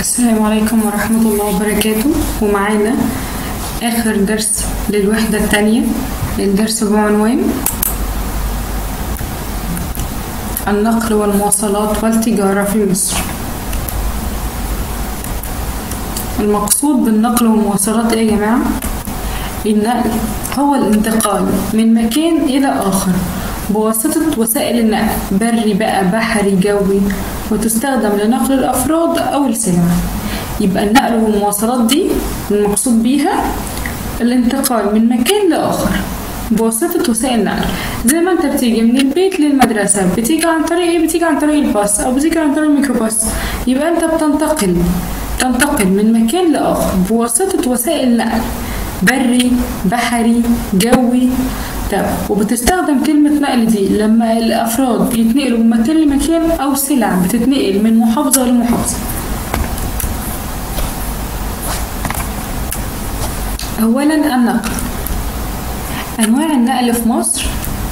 السلام عليكم ورحمة الله وبركاته ومعانا آخر درس للوحدة الثانية الدرس بعنوان النقل والمواصلات والتجارة في مصر المقصود بالنقل والمواصلات ايه يا جماعة؟ النقل هو الانتقال من مكان إلى آخر بواسطة وسائل النقل بري بقى بحري جوي وتستخدم لنقل الأفراد أو السلع يبقى النقل والمواصلات دي المقصود بيها الانتقال من مكان لآخر بواسطة وسائل نقل زي ما انت بتيجي من البيت للمدرسة بتيجي عن طريق ايه بتيجي عن طريق الباص او بتيجي عن طريق الميكروباص يبقى انت بتنتقل تنتقل من مكان لآخر بواسطة وسائل نقل بري بحري جوي طب وبتستخدم كلمة نقل دي لما الأفراد بيتنقلوا من مكان لمكان أو سلع بتتنقل من محافظة لمحافظة أولا النقل أنواع النقل في مصر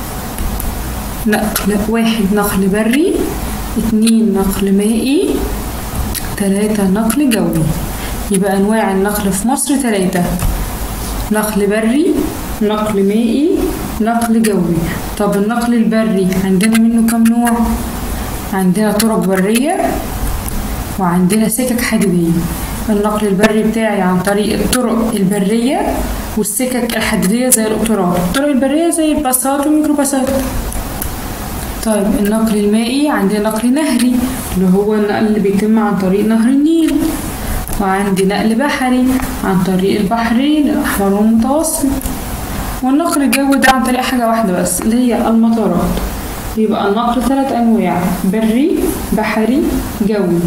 نقل واحد نقل بري اتنين نقل مائي تلاتة نقل جوي يبقى أنواع النقل في مصر تلاتة نقل بري نقل مائي نقل جوي طب النقل البري عندنا منه كم نوع عندنا طرق برية وعندنا سكك حديدية النقل البري بتاعي عن طريق الطرق البرية والسكك الحديدية زي القطارات الطرق البرية زي الباصات والميكروباصات طيب النقل المائي عندنا نقل نهري اللي هو النقل اللي بيتم عن طريق نهر النيل وعندي نقل بحري عن طريق البحرين الأحمر والمتوسط والنقل الجوي ده عن طريق حاجة واحدة بس اللي هي المطارات يبقى النقل ثلاث أنواع بري بحري جوي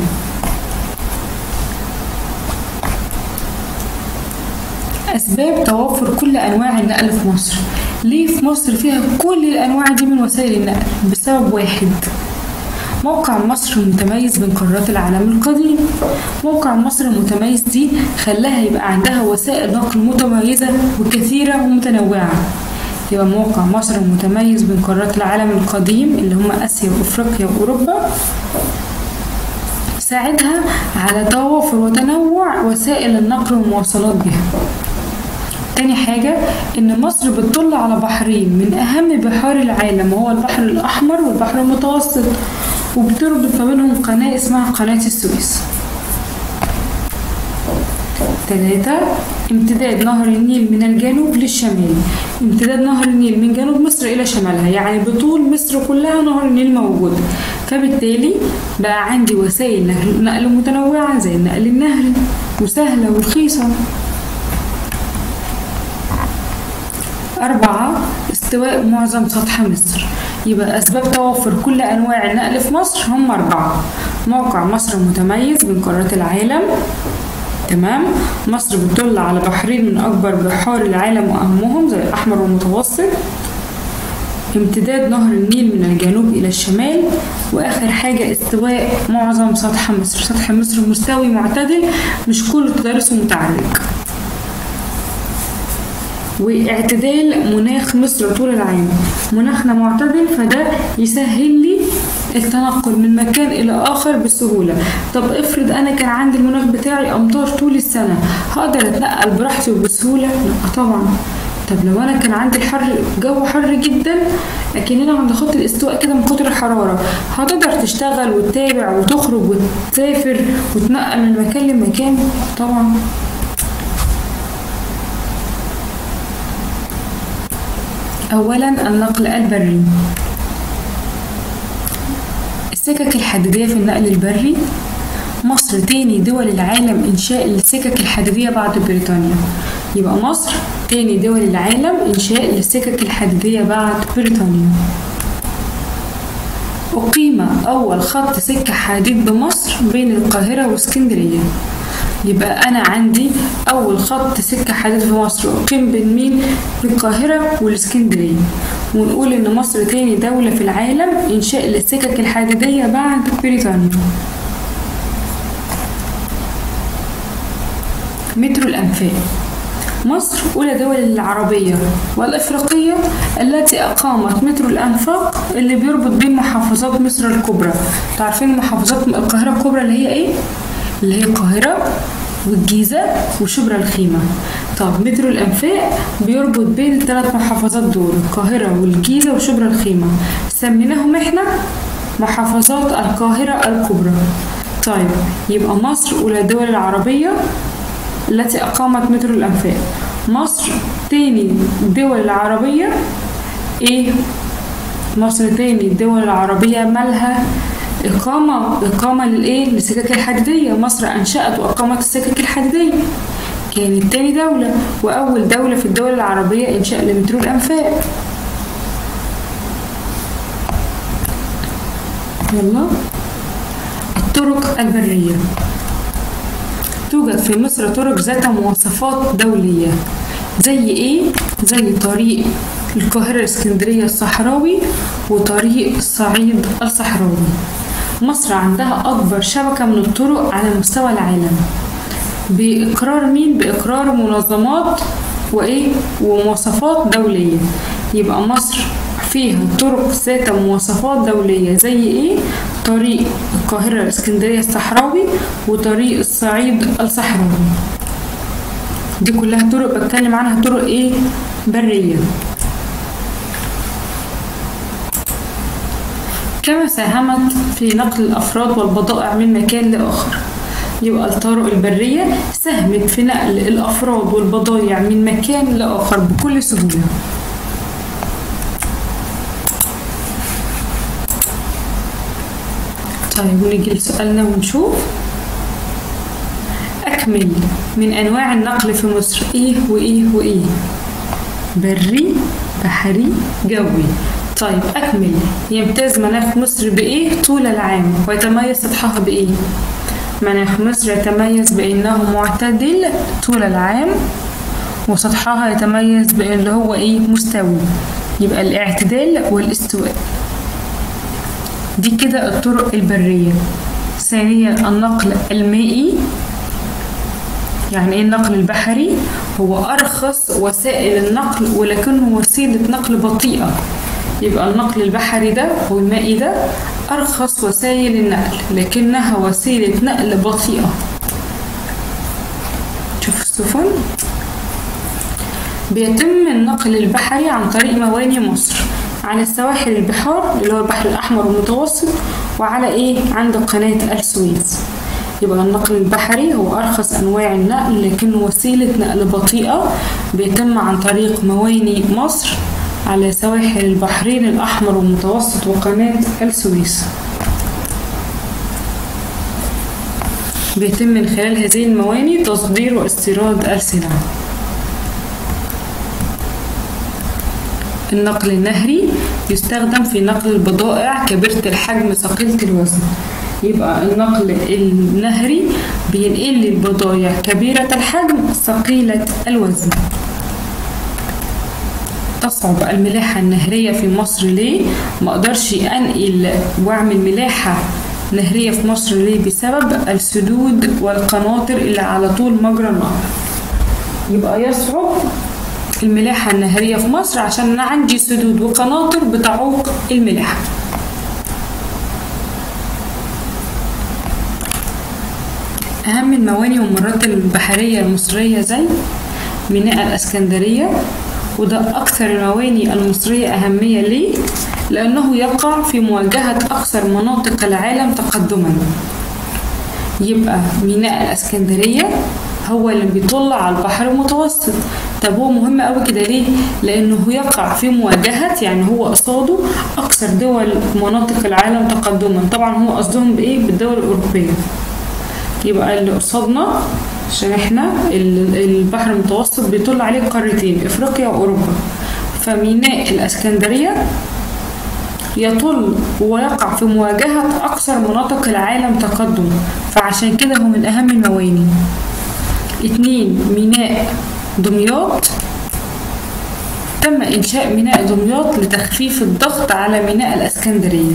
أسباب توافر كل أنواع النقل في مصر ليه في مصر فيها كل الأنواع دي من وسائل النقل بسبب واحد موقع مصر متميز من قارات العالم القديم موقع مصر المتميز دي خلاها يبقى عندها وسائل نقل متميزة وكثيرة ومتنوعة يبقى موقع مصر المتميز من قارات العالم القديم اللي هم آسيا وأفريقيا وأوروبا ساعدها على توافر وتنوع وسائل النقل والمواصلات بها تاني حاجة إن مصر بتطل على بحرين من أهم بحار العالم وهو البحر الأحمر والبحر المتوسط وبتربط ما بينهم قناة اسمها قناة السويس تلاتة امتداد نهر النيل من الجنوب للشمال امتداد نهر النيل من جنوب مصر إلى شمالها يعني بطول مصر كلها نهر النيل موجود فبالتالي بقى عندي وسائل نقل متنوعة زي النقل النهري وسهلة ورخيصة أربعة استواء معظم سطح مصر يبقى أسباب توافر كل أنواع النقل في مصر هم أربعة موقع مصر متميز من قارات العالم تمام مصر بتطل على بحرين من أكبر بحار العالم وأهمهم زي الأحمر والمتوسط امتداد نهر النيل من الجنوب إلى الشمال وآخر حاجة استواء معظم سطح مصر سطح مصر مستوي معتدل مش كله تدرس ومتعرج واعتدال مناخ مصر طول العام مناخنا معتدل فده يسهل لي التنقل من مكان إلى آخر بسهولة طب افرض أنا كان عندي المناخ بتاعي أمطار طول السنة هقدر أتنقل براحتي وبسهولة؟ لا طبعا طب لو أنا كان عندي الحر جو حر جدا لكن أنا عند خط الاستواء كده من كتر الحرارة هتقدر تشتغل وتتابع وتخرج وتسافر وتنقل من مكان لمكان طبعا أولا النقل البري السكك الحديدية في النقل البري مصر تاني دول العالم إنشاء السكك الحديدية بعد بريطانيا يبقى مصر تاني دول العالم إنشاء للسكك الحديدية بعد بريطانيا أقيم أول خط سكة حديد بمصر بين القاهرة واسكندرية يبقى أنا عندي أول خط سكة حديد في مصر أقيم بين مين؟ القاهرة والإسكندرية ونقول إن مصر تاني دولة في العالم إنشاء للسكك الحديدية بعد بريطانيا مترو الأنفاق مصر أولى دول العربية والإفريقية التي أقامت مترو الأنفاق اللي بيربط بين محافظات مصر الكبرى تعرفين محافظات القاهرة الكبرى اللي هي إيه؟ اللي هي القاهرة والجيزة وشبرا الخيمة طب مترو الأنفاق بيربط بين الثلاث محافظات دول القاهرة والجيزة وشبرا الخيمة سميناهم احنا محافظات القاهرة الكبرى طيب يبقى مصر أولى الدول العربية التي أقامت مترو الأنفاق مصر تاني الدول العربية إيه مصر تاني الدول العربية مالها إقامة إقامة للإيه؟ للسكك الحديدية مصر أنشأت وأقامت السكك الحديدية كانت تاني دولة وأول دولة في الدول العربية إنشاء لمترو الأنفاق يلا الطرق البرية توجد في مصر طرق ذات مواصفات دولية زي ايه؟ زي طريق القاهرة الاسكندرية الصحراوي وطريق الصعيد الصحراوي مصر عندها أكبر شبكة من الطرق على مستوى العالم بإقرار مين؟ بإقرار منظمات وإيه؟ ومواصفات دولية يبقى مصر فيها طرق ذات مواصفات دولية زي إيه؟ طريق القاهرة الإسكندرية الصحراوي وطريق الصعيد الصحراوي دي كلها طرق بتكلم عنها طرق إيه؟ برية كما ساهمت في نقل الأفراد والبضائع من مكان لآخر يبقى الطرق البرية ساهمت في نقل الأفراد والبضائع من مكان لآخر بكل سهولة طيب ونيجي لسؤالنا ونشوف أكمل من أنواع النقل في مصر إيه وإيه وإيه بري بحري جوي طيب أكمل يمتاز مناخ مصر بإيه طول العام ويتميز سطحها بإيه مناخ مصر يتميز بأنه معتدل طول العام وسطحها يتميز بأن هو إيه مستوي يبقى الاعتدال والاستواء دي كده الطرق البرية ثانيا النقل المائي يعني ايه النقل البحري هو ارخص وسائل النقل ولكنه وسيله نقل بطيئه يبقى النقل البحري ده او المائي ده ارخص وسائل النقل لكنها وسيله نقل بطيئه شوف السفن بيتم النقل البحري عن طريق مواني مصر على السواحل البحار اللي هو البحر الأحمر والمتوسط وعلى إيه عند قناة السويس يبقى النقل البحري هو أرخص أنواع النقل لكنه وسيلة نقل بطيئة بيتم عن طريق مواني مصر على سواحل البحرين الأحمر والمتوسط وقناة السويس بيتم من خلال هذه المواني تصدير واستيراد السلع النقل النهري يستخدم في نقل البضائع كبيرة الحجم ثقيلة الوزن يبقى النقل النهري بينقل لي البضائع كبيرة الحجم ثقيلة الوزن تصعب الملاحة النهرية في مصر ليه؟ ما اقدرش انقل واعمل ملاحة نهرية في مصر ليه؟ بسبب السدود والقناطر اللي على طول مجرى النهر يبقى يصعب الملاحة النهرية في مصر عشان أنا عندي سدود وقناطر بتعوق الملاحة أهم المواني والمرات البحرية المصرية زي ميناء الإسكندرية وده أكثر المواني المصرية أهمية ليه؟ لأنه يقع في مواجهة أكثر مناطق العالم تقدما يبقى ميناء الإسكندرية هو اللي بيطل على البحر المتوسط طب هو مهم قوي كده ليه لانه يقع في مواجهه يعني هو قصاده اكثر دول مناطق العالم تقدما طبعا هو قصدهم بايه بالدول الاوروبيه يبقى اللي قصادنا عشان احنا البحر المتوسط بيطل عليه قارتين افريقيا واوروبا فميناء الاسكندريه يطل ويقع في مواجهة أكثر مناطق العالم تقدم فعشان كده هو من أهم المواني اتنين ميناء دمياط تم إنشاء ميناء دمياط لتخفيف الضغط على ميناء الإسكندرية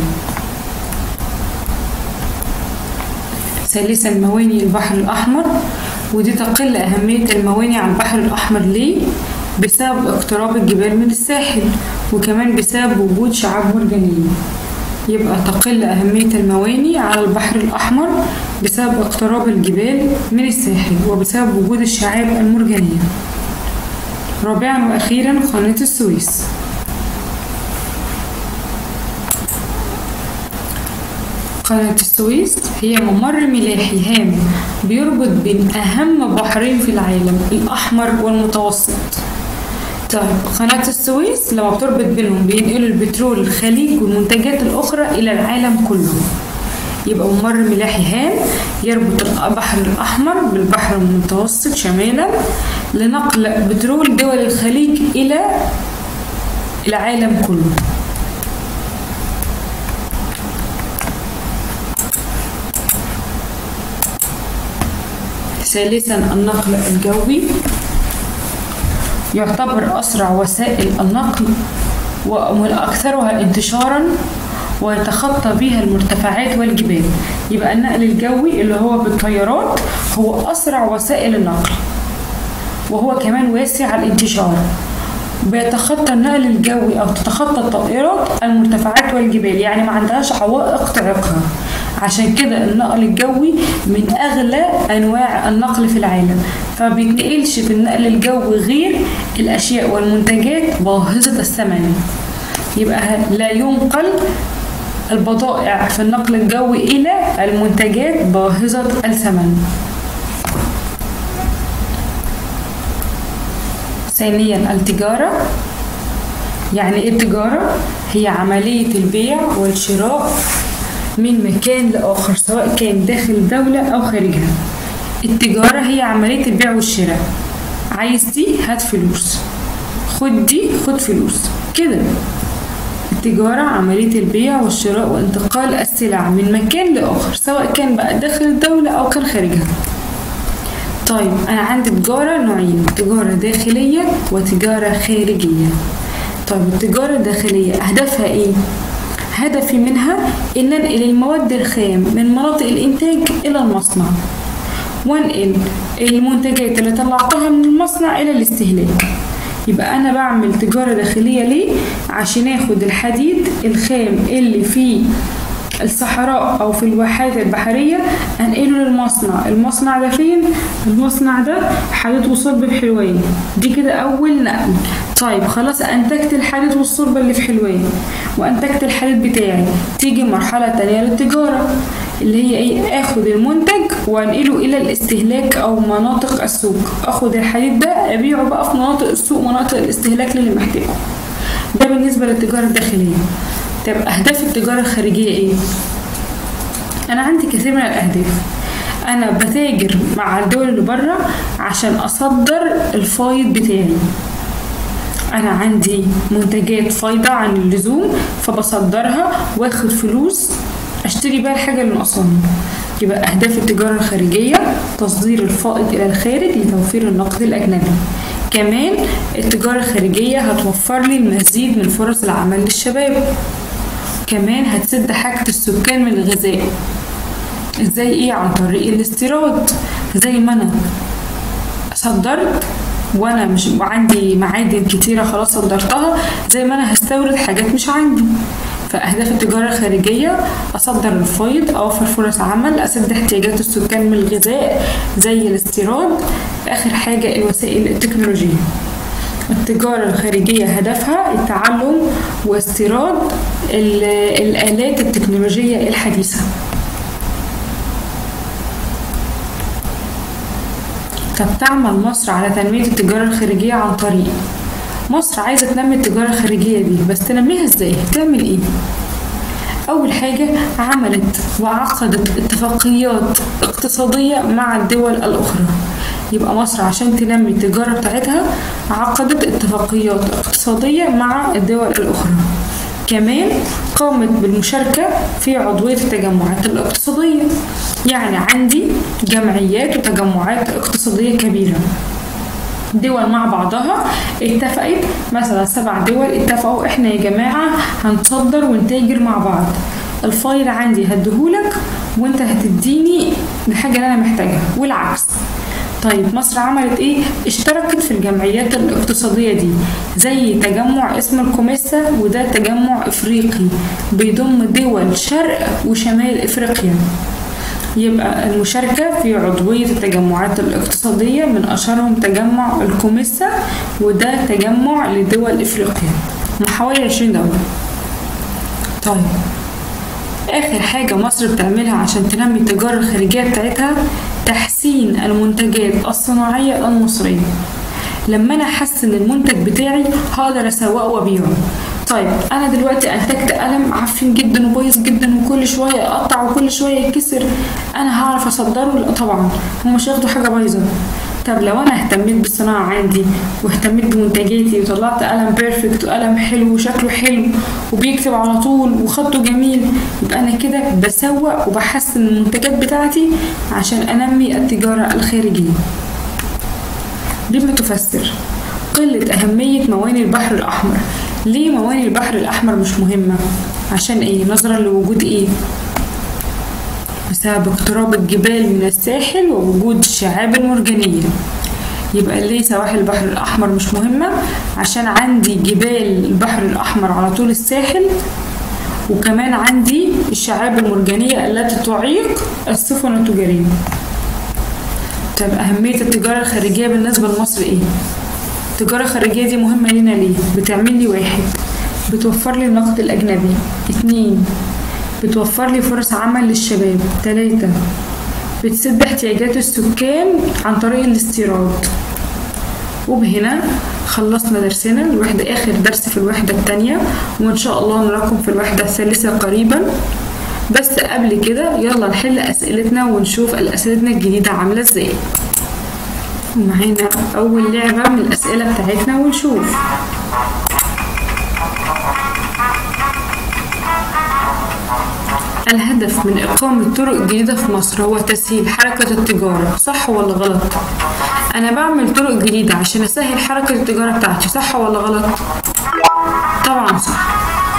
ثالثا مواني البحر الأحمر ودي تقل أهمية المواني على البحر الأحمر ليه؟ بسبب اقتراب الجبال من الساحل وكمان بسبب وجود شعاب مرجانية يبقى تقل أهمية المواني على البحر الأحمر بسبب اقتراب الجبال من الساحل وبسبب وجود الشعاب المرجانية رابعا وأخيرا قناة السويس قناة السويس هي ممر ملاحي هام بيربط بين أهم بحرين في العالم الأحمر والمتوسط طيب قناة السويس لما بتربط بينهم بينقلوا البترول الخليج والمنتجات الأخرى إلى العالم كله يبقى ممر ملاحي هام يربط البحر الأحمر بالبحر المتوسط شمالا لنقل بترول دول الخليج إلى العالم كله ثالثا النقل الجوي يعتبر أسرع وسائل النقل وأكثرها انتشارا ويتخطى بها المرتفعات والجبال يبقى النقل الجوي اللي هو بالطيارات هو أسرع وسائل النقل وهو كمان واسع الانتشار بيتخطى النقل الجوي أو تتخطى الطائرات المرتفعات والجبال يعني ما عندهاش عوائق تعيقها عشان كده النقل الجوي من أغلى أنواع النقل في العالم فبيتنقلش في النقل الجوي غير الأشياء والمنتجات باهظة الثمن يبقى لا ينقل البضائع في النقل الجوي إلى المنتجات باهظة الثمن ثانيا التجارة يعني ايه التجارة؟ هي عملية البيع والشراء من مكان لآخر سواء كان داخل دولة أو خارجها التجارة هي عملية البيع والشراء عايز دي هات فلوس خد دي خد فلوس كده التجارة عملية البيع والشراء وانتقال السلع من مكان لآخر سواء كان بقى داخل الدولة أو كان خارجها طيب أنا عندي تجارة نوعين تجارة داخلية وتجارة خارجية طيب التجارة الداخلية أهدافها إيه؟ هدفي منها إن أنقل المواد الخام من مناطق الإنتاج إلى المصنع وانقل المنتجات اللي طلعتها من المصنع إلى الاستهلاك يبقى أنا بعمل تجارة داخلية ليه؟ عشان آخد الحديد الخام اللي فيه الصحراء او في الواحات البحريه انقله للمصنع المصنع ده فين المصنع ده حديد وصلب بحلوان دي كده اول نقل طيب خلاص انتجت الحديد والصلبة اللي في حلوان وانتجت الحديد بتاعي تيجي مرحله تانية للتجاره اللي هي ايه اخد المنتج وانقله الى الاستهلاك او مناطق السوق اخد الحديد ده ابيعه بقى في مناطق السوق مناطق الاستهلاك للي محتاجه ده بالنسبه للتجاره الداخليه طب أهداف التجارة الخارجية إيه؟ أنا عندي كثير من الأهداف أنا بتاجر مع الدول اللي بره عشان أصدر الفايض بتاعي أنا عندي منتجات فايضة عن اللزوم فبصدرها واخد فلوس أشتري بيها الحاجة اللي ناقصاني يبقى أهداف التجارة الخارجية تصدير الفائض إلى الخارج لتوفير النقد الأجنبي كمان التجارة الخارجية هتوفر لي المزيد من فرص العمل للشباب كمان هتسد حاجة السكان من الغذاء ازاي ايه عن طريق الاستيراد زي ما انا صدرت وانا مش عندي معادن كتيره خلاص صدرتها زي ما انا هستورد حاجات مش عندي فأهداف التجارة الخارجية أصدر الفيض أوفر فرص عمل أسد احتياجات السكان من الغذاء زي الاستيراد آخر حاجة الوسائل التكنولوجية التجارة الخارجية هدفها التعلم واستيراد الآلات التكنولوجية الحديثة طب تعمل مصر على تنمية التجارة الخارجية عن طريق مصر عايزة تنمي التجارة الخارجية دي بس تنميها ازاي؟ تعمل ايه؟ أول حاجة عملت وعقدت اتفاقيات اقتصادية مع الدول الأخرى يبقى مصر عشان تنمي التجارة بتاعتها عقدت اتفاقيات اقتصادية مع الدول الأخرى كمان قامت بالمشاركة في عضوية التجمعات الاقتصادية يعني عندي جمعيات وتجمعات اقتصادية كبيرة دول مع بعضها اتفقت مثلا سبع دول اتفقوا احنا يا جماعة هنصدر ونتاجر مع بعض الفايل عندي هديهولك وانت هتديني الحاجة اللي انا محتاجها والعكس طيب مصر عملت ايه اشتركت في الجمعيات الاقتصادية دي زي تجمع اسمه الكوميسا وده تجمع افريقي بيضم دول شرق وشمال افريقيا يبقى المشاركة في عضوية التجمعات الاقتصادية من أشهرهم تجمع الكوميسا وده تجمع لدول إفريقيا من حوالي 20 دولة طيب آخر حاجة مصر بتعملها عشان تنمي التجارة الخارجية بتاعتها تحسين المنتجات الصناعية المصرية لما أنا أحسن المنتج بتاعي هقدر أسوقه وأبيعه طيب انا دلوقتي انتجت قلم عفن جدا وبايظ جدا وكل شويه يقطع وكل شويه يتكسر انا هعرف اصدره لا طبعا هم مش هياخدوا حاجه بايظه طب لو انا اهتميت بالصناعه عندي واهتميت بمنتجاتي وطلعت قلم بيرفكت وقلم حلو وشكله حلو وبيكتب على طول وخطه جميل يبقى انا كده بسوق وبحسن المنتجات بتاعتي عشان انمي التجاره الخارجيه بما تفسر قلة أهمية مواني البحر الأحمر ليه مواني البحر الأحمر مش مهمة؟ عشان إيه؟ نظرا لوجود إيه؟ بسبب اقتراب الجبال من الساحل ووجود الشعاب المرجانية يبقى ليه سواحل البحر الأحمر مش مهمة؟ عشان عندي جبال البحر الأحمر على طول الساحل وكمان عندي الشعاب المرجانية التي تعيق السفن التجارية طب أهمية التجارة الخارجية بالنسبة لمصر إيه؟ التجارة الخارجية دي مهمة لينا ليه؟ بتعمل لي واحد بتوفر لي النقد الأجنبي اتنين بتوفر لي فرص عمل للشباب تلاتة بتسد احتياجات السكان عن طريق الاستيراد وبهنا خلصنا درسنا الوحدة آخر درس في الوحدة التانية وإن شاء الله نراكم في الوحدة الثالثة قريبا بس قبل كده يلا نحل أسئلتنا ونشوف أسئلتنا الجديدة عاملة ازاي معانا أول لعبة من الأسئلة بتاعتنا ونشوف الهدف من إقامة طرق جديدة في مصر هو تسهيل حركة التجارة صح ولا غلط؟ أنا بعمل طرق جديدة عشان أسهل حركة التجارة بتاعتي صح ولا غلط؟ طبعا صح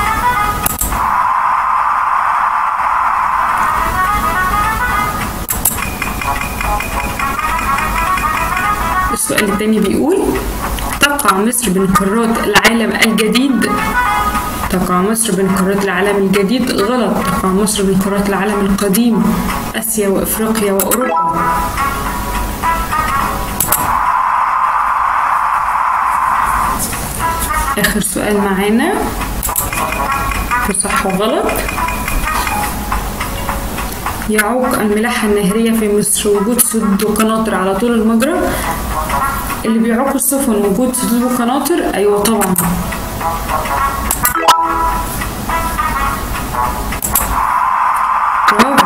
السؤال التاني بيقول تقع مصر بين قارات العالم الجديد تقع مصر بين قارات العالم الجديد غلط تقع مصر بين قارات العالم القديم آسيا وإفريقيا وأوروبا آخر سؤال معانا في صح وغلط يعوق الملاحة النهرية في مصر وجود سد وقناطر على طول المجرى اللي بيعوق السفن وجود سدود وقناطر أيوة طبعا برافو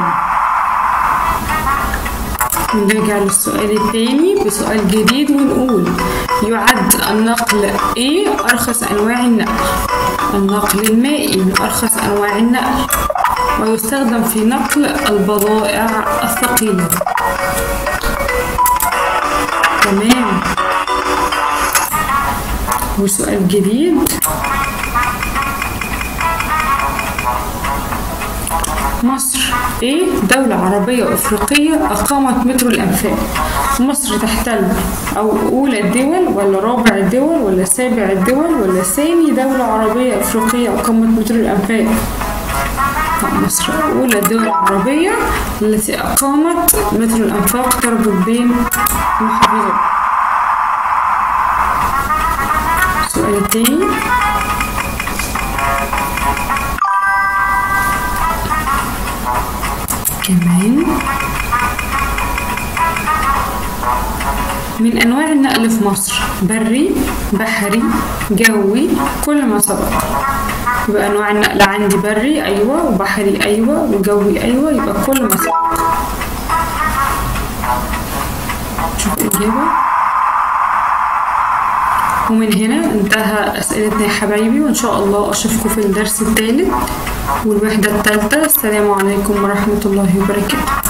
نرجع للسؤال الثاني بسؤال جديد ونقول يعد النقل ايه ارخص انواع النقل النقل المائي من ارخص انواع النقل ويستخدم في نقل البضائع الثقيلة تمام وسؤال جديد مصر ايه دولة عربية وافريقية اقامت مترو الانفاق مصر تحتل او اولى الدول ولا رابع الدول ولا سابع الدول ولا ثاني دولة عربية افريقية اقامت مترو الانفاق مصر أولى الدول العربية التي أقامت مترو الأنفاق تربط بين المحافظات السؤال التاني كمان من أنواع النقل في مصر بري بحري جوي كل ما سبق يبقى أنواع النقل عندي بري أيوة وبحري أيوة وجوي أيوة يبقى كل ما سبق شوف الإجابة ومن هنا انتهى أسئلتنا يا حبايبي وإن شاء الله أشوفكم في الدرس الثالث والوحدة الثالثة السلام عليكم ورحمة الله وبركاته